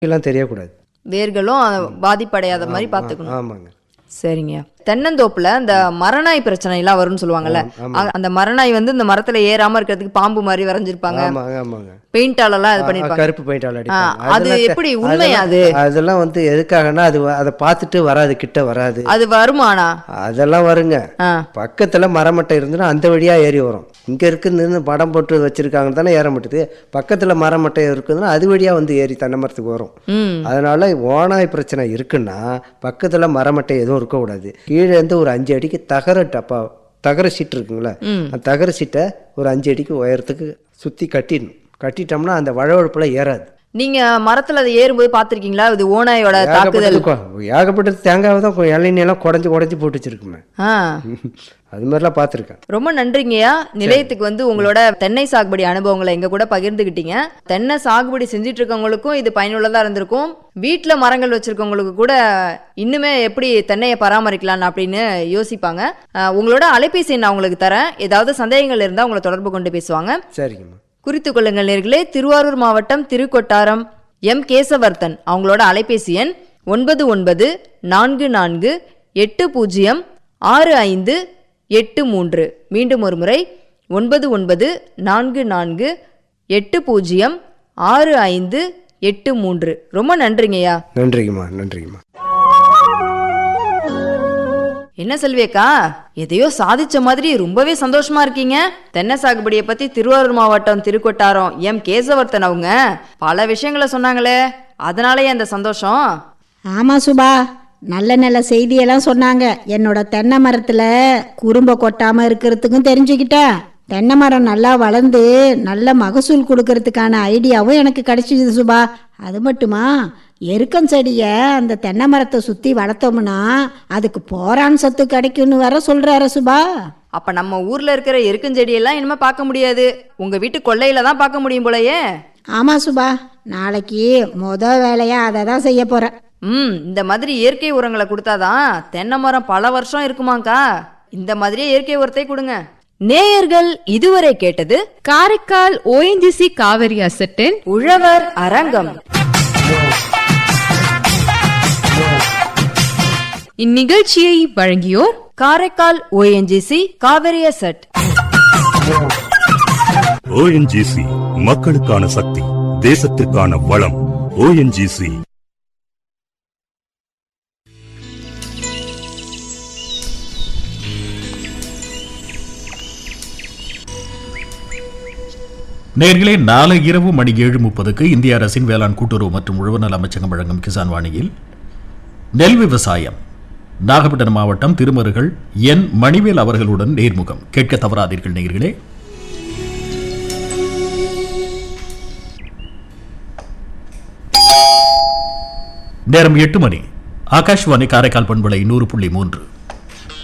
எல்லாம் தெரியக்கூடாது வேர்களும் பாதிப்படையாத மாதிரி பார்த்துக்கணும் ஆமாங்க சரிங்க தென்னந்தோப்புல இந்த மரநாய் பிரச்சனை எல்லாம் வரும்னு சொல்லுவாங்கல்ல அ- அந்த மரநாய் வந்து இந்த மரத்துல ஏறாம இருக்கிறதுக்கு பாம்பு மாதிரி வரைஞ்சிருப்பாங்க ஆமாங்க ஆமாங்க பெயிண்டால எல்லாம் இது ஆ, பண்ணிருப்பாங்க கருப்பு பெயிண்டால் அடிப்பாங்க அது அதெல்லாம் தெ- எப்படி உண்மையா அதெல்லாம்- அது? அதெல்லாம் வந்து எதுக்காகன்னா அது வ- அதை பார்த்துட்டு வராது கிட்ட வராது அது வருமானா அதெல்லாம் வருங்க ஆ பக்கத்துல மரமட்டை இருந்துன்னா அந்த வழியா ஏறி வரும் இங்க இருக்குன்னு படம் போட்டு வச்சிருக்காங்க தானே ஏற மாட்டுது பக்கத்துல மரமட்டை இருக்குதுன்னா அது வழியா வந்து ஏறி தென்னை மரத்துக்கு வரும் ம் அதனால ஓனாய் பிரச்சனை இருக்குன்னா பக்கத்துல மரமட்டை எதுவும் இருக்கக்கூடாது கீழே இருந்து ஒரு அஞ்சு அடிக்கு தகர டப்பா தகர சீட் இருக்குங்களா அந்த தகர சீட்டை ஒரு அஞ்சு அடிக்கு உயரத்துக்கு சுத்தி கட்டிடணும் கட்டிட்டோம்னா அந்த வழவழப்புல ஏறாது நீங்க மரத்துல அது ஏறும்போது பாத்திருக்கீங்களா இது ஓநாயோட தாக்குதல் ஏகப்பட்டது கொ- ஏகப்பட்டது தேங்காவை தான் கொ- இளநீலாம் குடஞ்சி குடஞ்சி போட்டு வச்சிருக்குமே ஆ அது மாதிரிலாம் பார்த்துருக்கேன் ரொம்ப நன்றிங்கய்யா நிலையத்துக்கு வந்து உங்களோட தென்னை சாகுபடி அனுபவங்களை எங்க கூட பகிர்ந்துக்கிட்டீங்க தென்னை சாகுபடி செஞ்சுட்டு இருக்கவங்களுக்கும் இது பயனுள்ளதா இருந்திருக்கும் வீட்ல மரங்கள் வச்சிருக்கவங்களுக்கு கூட இன்னுமே எப்படி தென்னையை பராமரிக்கலாம் அப்படின்னு யோசிப்பாங்க அஹ், உங்களோட அலைபேசி நான் உங்களுக்கு தரேன் ஏதாவது சந்தேகங்கள் இருந்தா உங்களை தொடர்பு கொண்டு பேசுவாங்க சரிங்கம்மா குறித்து கொள்ளுங்கள் நேர்களே திருவாரூர் மாவட்டம் திருக்கொட்டாரம் எம் கேசவர்த்தன் அவங்களோட அலைபேசி எண் ஒன்பது ஒன்பது நான்கு நான்கு எட்டு பூஜ்ஜியம் ஆறு ஐந்து எட்டு மூன்று மீண்டும் ஒரு முறை ஒன்பது ஒன்பது நான்கு நான்கு எட்டு பூஜ்ஜியம் ஆறு ஐந்து எட்டு மூன்று ரொம்ப நன்றிங்கய்யா நன்றிங்கம்மா நன்றிங்கம்மா என்ன செல்வியக்கா எதையோ சாதிச்ச மாதிரி ரொம்பவே சந்தோஷமா இருக்கீங்க தென்னை சாகுபடியை பத்தி திருவாரூர் மாவட்டம் திருக்கொட்டாரம் எம் கேசவர்த்தன் அவங்க பல விஷயங்களை சொன்னாங்களே அதனாலயே அந்த சந்தோஷம் ஆமாம் சுபா நல்ல நல்ல செய்தியெல்லாம் சொன்னாங்க என்னோட தென்னை மரத்தில் குறும்ப கொட்டாமல் இருக்கிறதுக்கும் தெரிஞ்சுக்கிட்டேன் தென்னை மரம் நல்லா வளர்ந்து நல்ல மகசூல் கொடுக்கறதுக்கான ஐடியாவும் எனக்கு கிடைச்சிது சுபா அது மட்டுமா எருக்கம் செடியை அந்த தென்னை மரத்தை சுற்றி வளர்த்தோம்னா அதுக்கு போரான் சத்து கிடைக்கும்னு வர சொல்கிறாரு சுபா அப்ப நம்ம ஊர்ல இருக்கிற எருக்கஞ்செடியெல்லாம் இனிமே பார்க்க முடியாது உங்க வீட்டு கொல்லையில தான் பார்க்க முடியும் போலயே ஆமாம் சுபா நாளைக்கு மொத வேலையாக அதை தான் செய்ய போகிறேன் ம் இந்த மாதிரி இயற்கை உரங்களை கொடுத்தாதான் தென்னை மரம் பல வருஷம் இருக்குமாக்கா இந்த மாதிரியே இயற்கை உரத்தை கொடுங்க நேயர்கள் இதுவரை கேட்டது காரைக்கால் ஓஎன்ஜிசி காவிரி அசட்டின் உழவர் அரங்கம் இந்நிகழ்ச்சியை வழங்கியோர் காரைக்கால் ஓஎன்ஜிசி காவிரிய செட் ஓஎன்ஜிசி மக்களுக்கான சக்தி தேசத்திற்கான வளம் ஓஎன்ஜிசி நேர்களே நாளை இரவு மணி ஏழு முப்பதுக்கு இந்திய அரசின் வேளாண் கூட்டுறவு மற்றும் உழவுநல அமைச்சகம் வழங்கும் கிசான் வாணியில் நெல் விவசாயம் நாகப்பட்டினம் மாவட்டம் திருமருகள் என் மணிவேல் அவர்களுடன் நேர்முகம் கேட்க தவறாதீர்கள் நேர்களே நேரம் எட்டு மணி ஆகாஷ்வாணி காரைக்கால் பண்பலை நூறு புள்ளி மூன்று